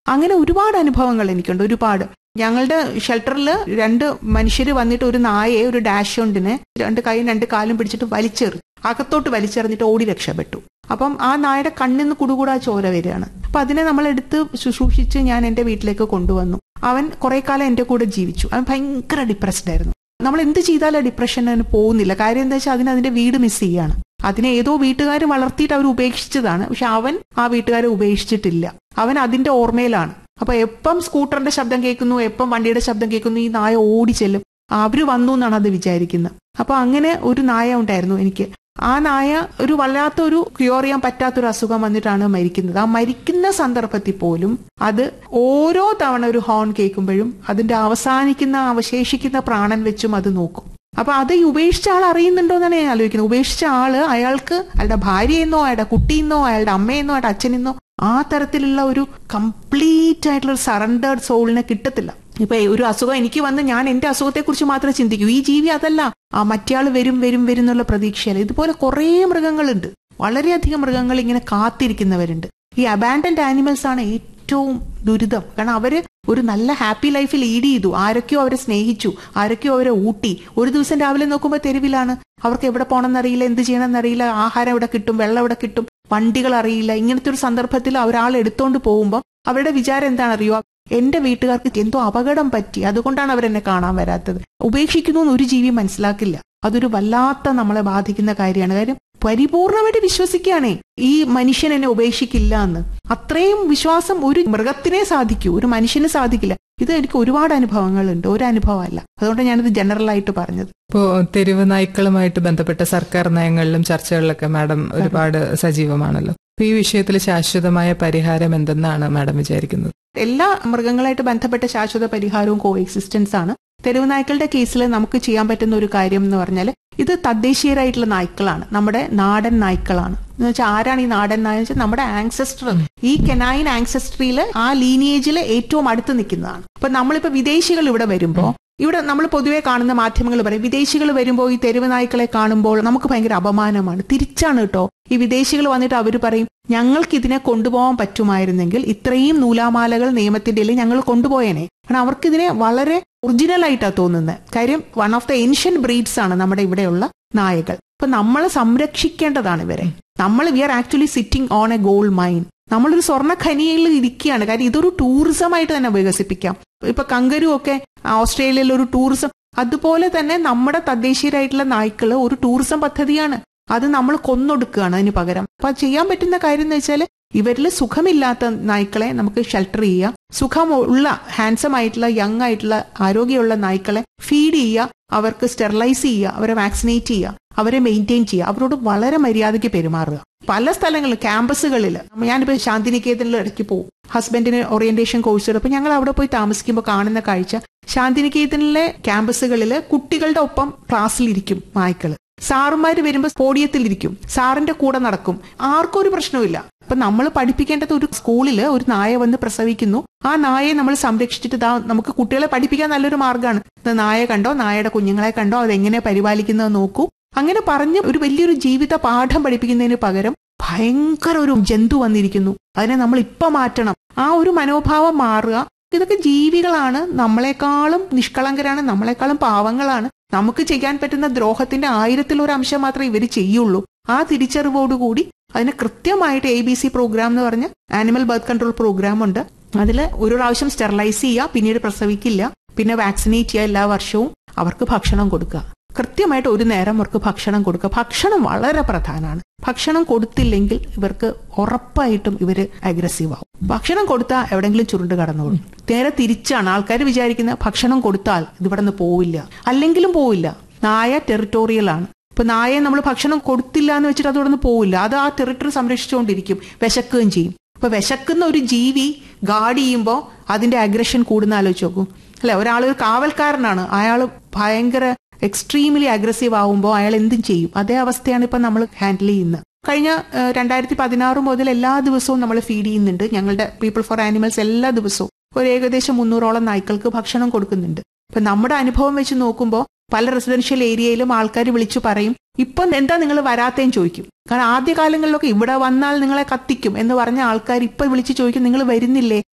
അങ്ങനെ ഒരുപാട് അനുഭവങ്ങൾ എനിക്കുണ്ട് ഒരുപാട് ഞങ്ങളുടെ ഷെൽട്ടറിൽ രണ്ട് മനുഷ്യർ വന്നിട്ട് ഒരു നായയെ ഒരു ഡാഷ് കൊണ്ടിനെ രണ്ട് കൈയും രണ്ട് കാലും പിടിച്ചിട്ട് വലിച്ചെറി അകത്തോട്ട് വലിച്ചെറിഞ്ഞിട്ട് ഓടി രക്ഷപ്പെട്ടു അപ്പം ആ നായയുടെ കണ്ണിൽ നിന്ന് കുടുകൂടാ ചോര വരികയാണ് അപ്പൊ അതിനെ നമ്മൾ എടുത്ത് ശുശ്രൂഷിച്ച് ഞാൻ എന്റെ വീട്ടിലേക്ക് കൊണ്ടുവന്നു അവൻ കുറെ കാലം എന്റെ കൂടെ ജീവിച്ചു അവൻ ഭയങ്കര ഡിപ്രസ്ഡ് ആയിരുന്നു നമ്മൾ എന്ത് ചെയ്താലും ഡിപ്രഷൻ അതിന് പോകുന്നില്ല കാര്യം എന്താ വെച്ചാൽ അതിന് അതിന്റെ വീട് മിസ് ചെയ്യാണ് അതിനെ ഏതോ വീട്ടുകാർ വളർത്തിയിട്ട് അവർ ഉപേക്ഷിച്ചതാണ് പക്ഷെ അവൻ ആ വീട്ടുകാരെ ഉപേക്ഷിച്ചിട്ടില്ല അവൻ അതിന്റെ ഓർമ്മയിലാണ് അപ്പൊ എപ്പം സ്കൂട്ടറിന്റെ ശബ്ദം കേൾക്കുന്നു എപ്പം വണ്ടിയുടെ ശബ്ദം കേൾക്കുന്നു ഈ നായ ഓടി ചെല്ലും അവര് വന്നു എന്നാണ് അത് വിചാരിക്കുന്നത് അപ്പൊ അങ്ങനെ ഒരു നായ ഉണ്ടായിരുന്നു എനിക്ക് ആ നായ ഒരു വല്ലാത്ത ഒരു ക്യൂർ ചെയ്യാൻ പറ്റാത്തൊരു അസുഖം വന്നിട്ടാണ് മരിക്കുന്നത് ആ മരിക്കുന്ന സന്ദർഭത്തിൽ പോലും അത് ഓരോ തവണ ഒരു ഹോൺ കേൾക്കുമ്പോഴും അതിന്റെ അവസാനിക്കുന്ന അവശേഷിക്കുന്ന പ്രാണൻ വെച്ചും അത് നോക്കും അപ്പൊ അത് ഈ ഉപേക്ഷിച്ച ആൾ അറിയുന്നുണ്ടോ എന്നാണ് ഞാൻ ആലോചിക്കുന്നത് ഉപേക്ഷിച്ച ആള് അയാൾക്ക് അയാളുടെ ഭാര്യയെന്നോ അയാളുടെ കുട്ടിയെന്നോ അയാളുടെ അമ്മയെന്നോ അയാളുടെ അച്ഛനെന്നോ ആ തരത്തിലുള്ള ഒരു കംപ്ലീറ്റ് ആയിട്ടുള്ള ഒരു സറണ്ടേർഡ് സോളിനെ കിട്ടത്തില്ല ഇപ്പൊ ഒരു അസുഖം എനിക്ക് വന്ന് ഞാൻ എന്റെ അസുഖത്തെ കുറിച്ച് മാത്രമേ ചിന്തിക്കൂ ഈ ജീവി അതല്ല ആ മറ്റേയാൾ വരും വരും വരും എന്നുള്ള പ്രതീക്ഷയല്ല ഇതുപോലെ കുറേ മൃഗങ്ങളുണ്ട് വളരെയധികം മൃഗങ്ങൾ ഇങ്ങനെ കാത്തിരിക്കുന്നവരുണ്ട് ഈ അബാൻഡന്റ് ആനിമൽസ് ആണ് ഏറ്റവും ദുരിതം കാരണം അവര് ഒരു നല്ല ഹാപ്പി ലൈഫ് ലീഡ് ചെയ്തു ആരൊക്കെയോ അവരെ സ്നേഹിച്ചു ആരൊക്കെയോ അവരെ ഊട്ടി ഒരു ദിവസം രാവിലെ നോക്കുമ്പോൾ തെരുവിലാണ് അവർക്ക് എവിടെ പോകണമെന്നറിയില്ല എന്ത് ചെയ്യണമെന്നറിയില്ല ആഹാരം എവിടെ കിട്ടും വെള്ളം എവിടെ കിട്ടും വണ്ടികൾ അറിയില്ല ഇങ്ങനത്തെ ഒരു സന്ദർഭത്തിൽ ഒരാൾ എടുത്തോണ്ട് പോകുമ്പോൾ അവരുടെ വിചാരം എന്താണെന്നറിയോ എന്റെ വീട്ടുകാർക്ക് എന്തോ അപകടം പറ്റി അതുകൊണ്ടാണ് അവരെന്നെ കാണാൻ വരാത്തത് ഉപേക്ഷിക്കുന്നു എന്ന് ഒരു ജീവി മനസ്സിലാക്കില്ല അതൊരു വല്ലാത്ത നമ്മളെ ബാധിക്കുന്ന കാര്യമാണ് കാര്യം പരിപൂർണമായിട്ട് വിശ്വസിക്കുകയാണേ ഈ മനുഷ്യൻ എന്നെ ഉപേക്ഷിക്കില്ല എന്ന് അത്രയും വിശ്വാസം ഒരു മൃഗത്തിനെ സാധിക്കൂ ഒരു മനുഷ്യന് സാധിക്കില്ല ഇത് എനിക്ക് ഒരുപാട് അനുഭവങ്ങളുണ്ട് ഒരു അനുഭവമല്ല അതുകൊണ്ട് ഞാനിത് ജനറൽ ആയിട്ട് പറഞ്ഞത് ഇപ്പോ തെരുവ് നായ്ക്കളുമായിട്ട് ബന്ധപ്പെട്ട സർക്കാർ നയങ്ങളിലും ചർച്ചകളിലൊക്കെ മാഡം ഒരുപാട് സജീവമാണല്ലോ അപ്പൊ ഈ വിഷയത്തിൽ ശാശ്വതമായ പരിഹാരം എന്തെന്നാണ് മാഡം വിചാരിക്കുന്നത് എല്ലാ മൃഗങ്ങളായിട്ട് ബന്ധപ്പെട്ട ശാശ്വത പരിഹാരവും കോ എക്സിസ്റ്റൻസ് ആണ് തെരുവ് നായ്ക്കളുടെ കേസിൽ നമുക്ക് ചെയ്യാൻ പറ്റുന്ന ഒരു കാര്യം എന്ന് പറഞ്ഞാൽ ഇത് തദ്ദേശീയരായിട്ടുള്ള നായ്ക്കളാണ് നമ്മുടെ നാടൻ നായ്ക്കളാണ് എന്ന് വെച്ചാൽ ആരാണ് ഈ നാടൻ നായ വെച്ചാൽ നമ്മുടെ ആൻസസ്റ്റർ ഈ കെനൈൻ ആൻസസ്ട്രിയിൽ ആ ലീനിയേജിൽ ഏറ്റവും അടുത്ത് നിൽക്കുന്നതാണ് അപ്പൊ നമ്മളിപ്പോ വിദേശികൾ ഇവിടെ വരുമ്പോ ഇവിടെ നമ്മൾ പൊതുവെ കാണുന്ന മാധ്യമങ്ങൾ പറയും വിദേശികൾ വരുമ്പോൾ ഈ തെരുവ് നായ്ക്കളെ കാണുമ്പോൾ നമുക്ക് ഭയങ്കര അപമാനമാണ് തിരിച്ചാണ് കേട്ടോ ഈ വിദേശികൾ വന്നിട്ട് അവർ പറയും ഞങ്ങൾക്ക് ഇതിനെ കൊണ്ടുപോകാൻ പറ്റുമായിരുന്നെങ്കിൽ ഇത്രയും നൂലാമാലകൾ നിയമത്തിന്റെ ഇടയിൽ ഞങ്ങൾ കൊണ്ടുപോയേനെ കാരണം അവർക്ക് ഇതിനെ വളരെ ഒറിജിനൽ ആയിട്ടാണ് തോന്നുന്നത് കാര്യം one of the ancient breeds ആണ് നമ്മുടെ ഇവിടെയുള്ള നായകൾ അപ്പൊ നമ്മൾ സംരക്ഷിക്കേണ്ടതാണ് ഇവരെ നമ്മൾ we are actually sitting on a gold mine നമ്മളൊരു സ്വർണ്ണ ഖനിയിൽ ഇരിക്കുകയാണ് കാര്യം ഇതൊരു ടൂറിസം ആയിട്ട് തന്നെ വികസിപ്പിക്കാം ഇപ്പൊ കങ്കരു ഒക്കെ ഓസ്ട്രേലിയയിൽ ഒരു ടൂറിസം അതുപോലെ തന്നെ നമ്മുടെ തദ്ദേശീയരായിട്ടുള്ള നായ്ക്കള് ഒരു ടൂറിസം പദ്ധതിയാണ് അത് നമ്മൾ കൊന്നൊടുക്കുകയാണ് അതിന് പകരം അപ്പൊ ചെയ്യാൻ പറ്റുന്ന കാര്യം എന്ന് വെച്ചാൽ ഇവരിൽ സുഖമില്ലാത്ത നായ്ക്കളെ നമുക്ക് ഷെൽട്ടർ ചെയ്യുക സുഖമുള്ള ഹാൻസം ആയിട്ടുള്ള യങ് ആയിട്ടുള്ള ആരോഗ്യമുള്ള നായ്ക്കളെ ഫീഡ് ചെയ്യുക അവർക്ക് സ്റ്റെറിലൈസ് ചെയ്യുക അവരെ വാക്സിനേറ്റ് ചെയ്യുക അവരെ മെയിൻറ്റെയിൻ ചെയ്യുക അവരോട് വളരെ മര്യാദയ്ക്ക് പെരുമാറുക പല സ്ഥലങ്ങളിൽ ക്യാമ്പസുകളിൽ ഞാനിപ്പോൾ ശാന്തിനികേതനിൽ ഇടയ്ക്ക് പോകും ഹസ്ബൻഡിന് ഓറിയന്റേഷൻ കോഴ്സ് അപ്പൊ ഞങ്ങൾ അവിടെ പോയി താമസിക്കുമ്പോൾ കാണുന്ന കാഴ്ച ശാന്തിനികേതനിലെ ക്യാമ്പസുകളിൽ കുട്ടികളുടെ ഒപ്പം ക്ലാസ്സിലിരിക്കും നായ്ക്കള് സാറുമാര് വരുമ്പോൾ പോഡിയത്തിലിരിക്കും സാറിന്റെ കൂടെ നടക്കും ആർക്കും ഒരു പ്രശ്നവുമില്ല അപ്പൊ നമ്മൾ പഠിപ്പിക്കേണ്ടത് ഒരു സ്കൂളില് ഒരു നായ വന്ന് പ്രസവിക്കുന്നു ആ നായയെ നമ്മൾ സംരക്ഷിച്ചിട്ട് ദാ നമുക്ക് കുട്ടികളെ പഠിപ്പിക്കാൻ നല്ലൊരു മാർഗ്ഗമാണ് ഇത് നായ കണ്ടോ നായയുടെ കുഞ്ഞുങ്ങളെ കണ്ടോ അതെങ്ങനെ പരിപാലിക്കുന്നത് നോക്കൂ അങ്ങനെ പറഞ്ഞ് ഒരു വലിയൊരു ജീവിത പാഠം പഠിപ്പിക്കുന്നതിന് പകരം ഭയങ്കര ഒരു ജന്തു വന്നിരിക്കുന്നു അതിനെ നമ്മൾ ഇപ്പൊ മാറ്റണം ആ ഒരു മനോഭാവം മാറുക ഇതൊക്കെ ജീവികളാണ് നമ്മളെക്കാളും നിഷ്കളങ്കരാണ് നമ്മളെക്കാളും പാവങ്ങളാണ് നമുക്ക് ചെയ്യാൻ പറ്റുന്ന ദ്രോഹത്തിന്റെ ആയിരത്തിലൊരു അംശം മാത്രമേ ഇവർ ചെയ്യുള്ളൂ ആ തിരിച്ചറിവോടുകൂടി അതിന് കൃത്യമായിട്ട് എ ബി സി പ്രോഗ്രാം എന്ന് പറഞ്ഞ ആനിമൽ ബർത്ത് കൺട്രോൾ പ്രോഗ്രാം ഉണ്ട് അതിൽ ഒരു പ്രാവശ്യം സ്റ്റെറിലൈസ് ചെയ്യുക പിന്നീട് പ്രസവിക്കില്ല പിന്നെ വാക്സിനേറ്റ് ചെയ്യുക എല്ലാ വർഷവും അവർക്ക് ഭക്ഷണം കൊടുക്കുക കൃത്യമായിട്ട് ഒരു നേരം അവർക്ക് ഭക്ഷണം കൊടുക്കുക ഭക്ഷണം വളരെ പ്രധാനമാണ് ഭക്ഷണം കൊടുത്തില്ലെങ്കിൽ ഇവർക്ക് ഉറപ്പായിട്ടും ഇവര് അഗ്രസീവ് ആവും ഭക്ഷണം കൊടുത്താൽ എവിടെങ്കിലും ചുരുണ്ട് കടന്നോളും നേരെ തിരിച്ചാണ് ആൾക്കാർ വിചാരിക്കുന്ന ഭക്ഷണം കൊടുത്താൽ ഇത് ഇവിടെ നിന്ന് പോവില്ല അല്ലെങ്കിലും പോവില്ല നായ ടെറിട്ടോറിയൽ ആണ് ഇപ്പൊ നായയെ നമ്മൾ ഭക്ഷണം കൊടുത്തില്ല എന്ന് വെച്ചിട്ട് അത് ഇവിടെ നിന്ന് പോവില്ല അത് ആ ടെറിട്ടറി സംരക്ഷിച്ചുകൊണ്ടിരിക്കും വിശക്കുകയും ചെയ്യും അപ്പൊ വിശക്കുന്ന ഒരു ജീവി ഗാർഡ് ചെയ്യുമ്പോൾ അതിന്റെ അഗ്രഷൻ കൂടുന്ന ആലോചിച്ച് നോക്കൂ അല്ലെ ഒരാൾ ഒരു കാവൽക്കാരനാണ് അയാൾ ഭയങ്കര എക്സ്ട്രീംലി അഗ്രസീവ് ആവുമ്പോൾ അയാൾ എന്തും ചെയ്യും അതേ അവസ്ഥയാണ് ഇപ്പൊ നമ്മൾ ഹാൻഡിൽ ചെയ്യുന്നത് കഴിഞ്ഞ രണ്ടായിരത്തി പതിനാറ് മുതൽ എല്ലാ ദിവസവും നമ്മൾ ഫീഡ് ചെയ്യുന്നുണ്ട് ഞങ്ങളുടെ പീപ്പിൾ ഫോർ ആനിമൽസ് എല്ലാ ദിവസവും ഒരു ഏകദേശം മുന്നൂറോളം നായ്ക്കൾക്ക് ഭക്ഷണം കൊടുക്കുന്നുണ്ട് ഇപ്പൊ നമ്മുടെ അനുഭവം വെച്ച് നോക്കുമ്പോൾ പല റെസിഡൻഷ്യൽ ഏരിയയിലും ആൾക്കാർ വിളിച്ചു പറയും ഇപ്പം എന്താ നിങ്ങൾ വരാത്തേന്ന് ചോദിക്കും കാരണം ആദ്യ കാലങ്ങളിലൊക്കെ ഇവിടെ വന്നാൽ നിങ്ങളെ കത്തിക്കും എന്ന് പറഞ്ഞ ആൾക്കാർ ഇപ്പൊ വിളിച്ചു ചോദിക്കും നിങ്ങൾ വരുന്നില്ലേ